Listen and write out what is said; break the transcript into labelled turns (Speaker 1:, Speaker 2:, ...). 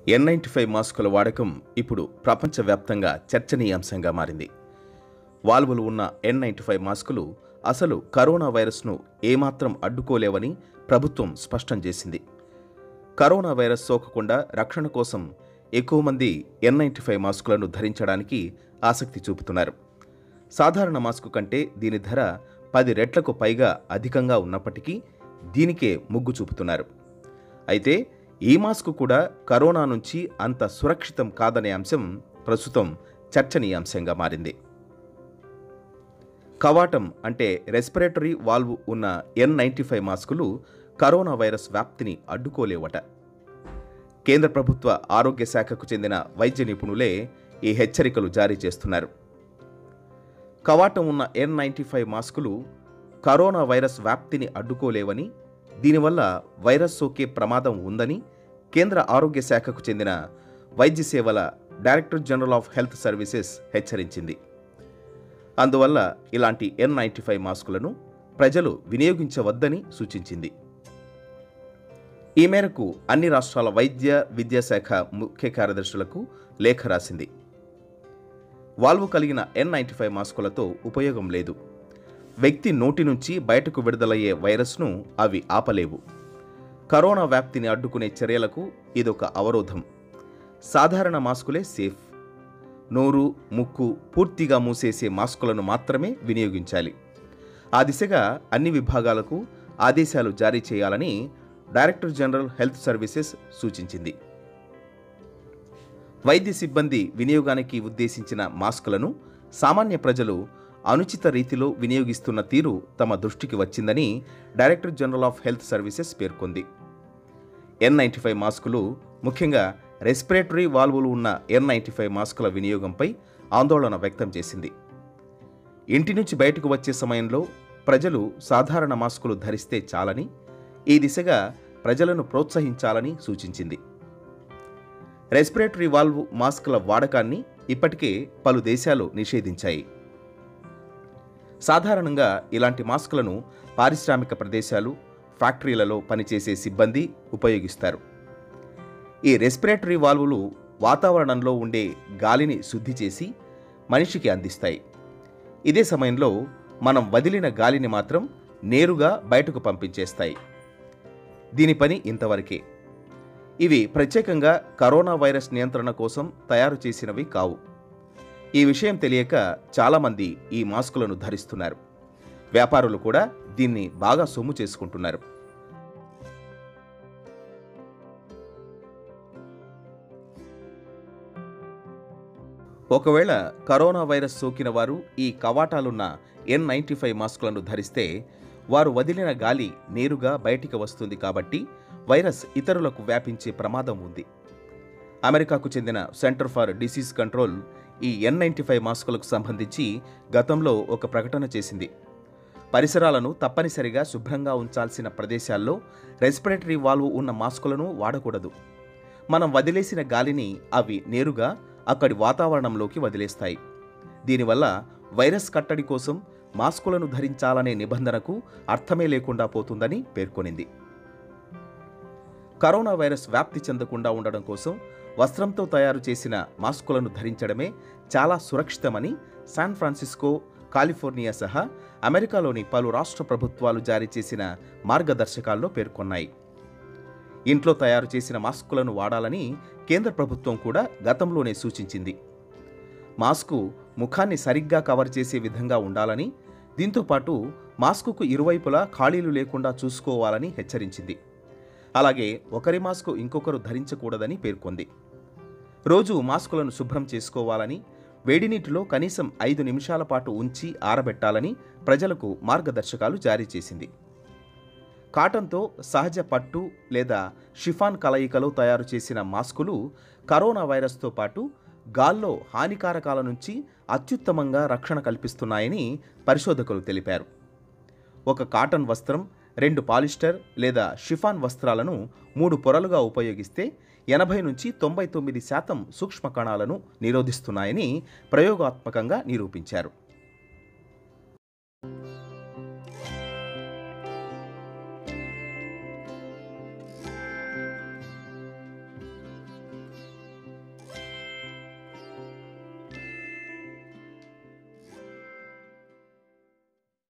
Speaker 1: ఎన్ ninety five మాస్కుల వాడకం ఇప్పుడు ప్రపంచవ్యాప్తంగా చర్చనీయాంశంగా మారింది వాల్వులు ఉన్న ఎన్ నైంటీ ఫైవ్ మాస్కులు అసలు కరోనా వైరస్ను ఏమాత్రం అడ్డుకోలేవని ప్రభుత్వం స్పష్టం చేసింది కరోనా వైరస్ సోకకుండా రక్షణ కోసం ఎక్కువ మంది ఎన్ నైంటీ ఫైవ్ మాస్కులను ధరించడానికి ఆసక్తి చూపుతున్నారు సాధారణ మాస్కు కంటే దీని ధర పది రెట్లకు పైగా అధికంగా ఉన్నప్పటికీ దీనికే మొగ్గు చూపుతున్నారు అయితే ఈ మాస్క్ కూడా కరోనా నుంచి అంత సురక్షితం కాదనే అంశం ప్రస్తుతం చర్చనీయాంశంగా మారింది కవాటం అంటే రెస్పిరేటరీ వాల్వ్ ఉన్న ఎన్ నైంటీ ఫైవ్ మాస్కులు కరోనా వైరస్ వ్యాప్తిని అడ్డుకోలేవట కేంద్ర ప్రభుత్వ ఆరోగ్య శాఖకు చెందిన వైద్య నిపుణులే ఈ హెచ్చరికలు జారీ చేస్తున్నారు కవాటం ఉన్న ఎన్ నైంటీ ఫైవ్ మాస్కులు కరోనా వైరస్ వ్యాప్తిని అడ్డుకోలేవని దీనివల్ల వైరస్ సోకే ప్రమాదం ఉందని కేంద్ర ఆరోగ్య శాఖకు చెందిన వైద్య సేవల director general of health services హెచ్చరించింది అందువల్ల ఇలాంటి ఎన్ నైంటీ ఫైవ్ మాస్కులను ప్రజలు వినియోగించవద్దని సూచించింది ఈ మేరకు అన్ని రాష్ట్రాల వైద్య విద్యాశాఖ ముఖ్య కార్యదర్శులకు లేఖ రాసింది వాల్వ్ కలిగిన ఎన్ నైంటీ ఫైవ్ మాస్కులతో ఉపయోగం లేదు వ్యక్తి నోటి నుంచి బయటకు విడుదలయ్యే వైరస్ను అవి ఆపలేవు కరోనా వ్యాప్తిని అడ్డుకునే చర్యలకు ఇదొక అవరోధం సాధారణ మాస్కులే సేఫ్ నోరు ముక్కు పూర్తిగా మూసేసే మాస్కులను మాత్రమే వినియోగించాలి ఆ దిశగా అన్ని విభాగాలకు ఆదేశాలు జారీ చేయాలని డైరెక్టర్ జనరల్ హెల్త్ సర్వీసెస్ సూచించింది వైద్య సిబ్బంది వినియోగానికి ఉద్దేశించిన మాస్కులను సామాన్య ప్రజలు అనుచిత రీతిలో వినియోగిస్తున్న తీరు తమ దృష్టికి వచ్చిందని director general of health services పేర్కొంది ఎన్ నైంటీ ఫైవ్ మాస్కులు ముఖ్యంగా రెస్పిరేటరీ వాల్వులు ఉన్న ఎన్ నైంటీ ఫైవ్ మాస్కుల వినియోగంపై ఆందోళన వ్యక్తం చేసింది ఇంటి నుంచి బయటకు వచ్చే సమయంలో ప్రజలు సాధారణ మాస్కులు ధరిస్తే చాలని ఈ దిశగా ప్రజలను ప్రోత్సహించాలని సూచించింది రెస్పిరేటరీ వాల్వ్ మాస్కుల వాడకాన్ని ఇప్పటికే పలు దేశాలు నిషేధించాయి సాధారణంగా ఇలాంటి మాస్కులను పారిశ్రామిక ప్రదేశాలు ఫ్యాక్టరీలలో పనిచేసే సిబ్బంది ఉపయోగిస్తారు ఈ రెస్పిరేటరీ వాల్వులు వాతావరణంలో ఉండే గాలిని శుద్ధి చేసి మనిషికి అందిస్తాయి ఇదే సమయంలో మనం వదిలిన గాలిని మాత్రం నేరుగా బయటకు పంపించేస్తాయి దీని పని ఇంతవరకే ఇవి ప్రత్యేకంగా కరోనా వైరస్ నియంత్రణ కోసం తయారు చేసినవి కావు ఈ విషయం తెలియక చాలామంది ఈ మాస్కులను ధరిస్తున్నారు వ్యాపారులు కూడా దీన్ని బాగా సొమ్ము చేసుకుంటున్నారు ఒకవేళ కరోనా వైరస్ సోకిన వారు ఈ కవాటాలున్న ఎన్ నైంటీ ఫైవ్ మాస్కులను ధరిస్తే వారు వదిలిన గాలి నేరుగా బయటికి వస్తుంది కాబట్టి వైరస్ ఇతరులకు వ్యాపించే ప్రమాదం ఉంది అమెరికాకు చెందిన సెంటర్ ఫర్ డిసీజ్ కంట్రోల్ ఈ ఎన్ నైంటీ ఫైవ్ మాస్కులకు సంబంధించి గతంలో ఒక ప్రకటన చేసింది పరిసరాలను తప్పనిసరిగా శుభ్రంగా ఉంచాల్సిన ప్రదేశాల్లో రెస్పిరేటరీ వాల్వ్ ఉన్న మాస్కులను వాడకూడదు మనం వదిలేసిన గాలిని అవి నేరుగా అక్కడి వాతావరణంలోకి వదిలేస్తాయి దీనివల్ల వైరస్ కట్టడి కోసం మాస్కులను ధరించాలనే నిబంధనకు అర్థమే లేకుండా పోతుందని పేర్కొనింది కరోనా వైరస్ వ్యాప్తి చెందకుండా ఉండడం కోసం వస్త్రంతో తయారు చేసిన మాస్కులను ధరించడమే చాలా సురక్షితమని శాన్ ఫ్రాన్సిస్కో కాలిఫోర్నియా సహా అమెరికాలోని పలు రాష్ట్ర ప్రభుత్వాలు జారీ చేసిన మార్గదర్శకాల్లో పేర్కొన్నాయి ఇంట్లో తయారు చేసిన మాస్కులను వాడాలని కేంద్ర ప్రభుత్వం కూడా గతంలోనే సూచించింది మాస్కు ముఖాన్ని సరిగ్గా కవర్ చేసే విధంగా ఉండాలని దీంతోపాటు మాస్కుకు ఇరువైపులా ఖాళీలు లేకుండా చూసుకోవాలని హెచ్చరించింది అలాగే ఒకరి మాస్కు ఇంకొకరు ధరించకూడదని పేర్కొంది రోజు మాస్కులను శుభ్రం చేసుకోవాలని వేడి నీటిలో కనీసం ఐదు నిమిషాల పాటు ఉంచి ఆరబెట్టాలని ప్రజలకు మార్గదర్శకాలు జారీ చేసింది కాటన్తో సహజ పట్టు లేదా షిఫాన్ కలయికలో తయారు చేసిన మాస్కులు కరోనా వైరస్తో పాటు గాల్లో హానికారకాల నుంచి అత్యుత్తమంగా రక్షణ కల్పిస్తున్నాయని పరిశోధకులు తెలిపారు ఒక కాటన్ వస్త్రం రెండు పాలిస్టర్ లేదా షిఫాన్ వస్త్రాలను మూడు పొరలుగా ఉపయోగిస్తే ఎనభై నుంచి తొంభై తొమ్మిది శాతం సూక్ష్మ కణాలను నిరోధిస్తున్నాయని ప్రయోగాత్మకంగా నిరూపించారు